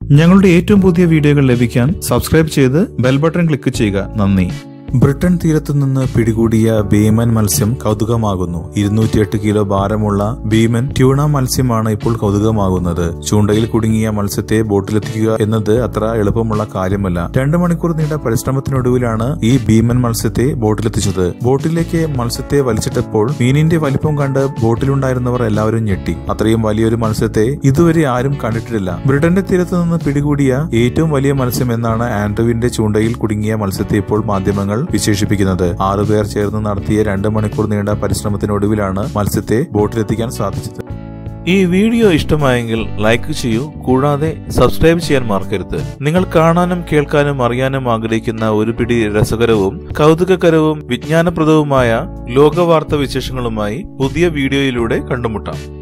ഞങ്ങളുടെ ഏറ്റവും പുതിയ വീഡിയോകൾ ലഭിക്കാൻ സബ്സ്ക്രൈബ് ചെയ്ത് ബെൽ ബട്ടൺ ക്ലിക്ക് ചെയ്യുക നന്ദി ബ്രിട്ടൻ തീരത്തു നിന്ന് പിടികൂടിയ ഭീമൻ മത്സ്യം കൗതുകമാകുന്നു ഇരുന്നൂറ്റിയെട്ട് കിലോ ഭാരമുള്ള ഭീമൻ ട്യൂണ മത്സ്യമാണ് ഇപ്പോൾ കൗതുകമാകുന്നത് ചൂണ്ടയിൽ കുടുങ്ങിയ മത്സ്യത്തെ ബോട്ടിലെത്തിക്കുക എന്നത് അത്ര എളുപ്പമുള്ള കാര്യമല്ല രണ്ടു മണിക്കൂർ നീണ്ട പരിശ്രമത്തിനൊടുവിലാണ് ഈ ഭീമൻ മത്സ്യത്തെ ബോട്ടിലെത്തിച്ചത് ബോട്ടിലേക്ക് മത്സ്യത്തെ വലിച്ചിട്ടപ്പോൾ മീനിന്റെ വലിപ്പം കണ്ട് ബോട്ടിലുണ്ടായിരുന്നവർ എല്ലാവരും ഞെട്ടി അത്രയും വലിയൊരു മത്സ്യത്തെ ഇതുവരെ ആരും കണ്ടിട്ടില്ല ബ്രിട്ടന്റെ തീരത്ത് നിന്ന് പിടികൂടിയ ഏറ്റവും വലിയ മത്സ്യം എന്നാണ് ആൻഡ്രുവിന്റെ ചൂണ്ടയിൽ കുടുങ്ങിയ മത്സ്യത്തെ ഇപ്പോൾ മാധ്യമങ്ങൾ വിശേഷിപ്പിക്കുന്നത് ആറുപേർ ചേർന്ന് നടത്തിയ രണ്ട് മണിക്കൂർ നീണ്ട പരിശ്രമത്തിനൊടുവിലാണ് മത്സ്യത്തെ ബോട്ടിലെത്തിക്കാൻ സാധിച്ചത് ഈ വീഡിയോ ഇഷ്ടമായെങ്കിൽ ലൈക്ക് ചെയ്യൂ കൂടാതെ സബ്സ്ക്രൈബ് ചെയ്യാൻ മറക്കരുത് നിങ്ങൾ കാണാനും കേൾക്കാനും അറിയാനും ആഗ്രഹിക്കുന്ന ഒരു പിടി രസകരവും കൗതുകകരവും വിജ്ഞാനപ്രദവുമായ ലോകവാർത്ത വിശേഷങ്ങളുമായി പുതിയ വീഡിയോയിലൂടെ കണ്ടുമുട്ടാം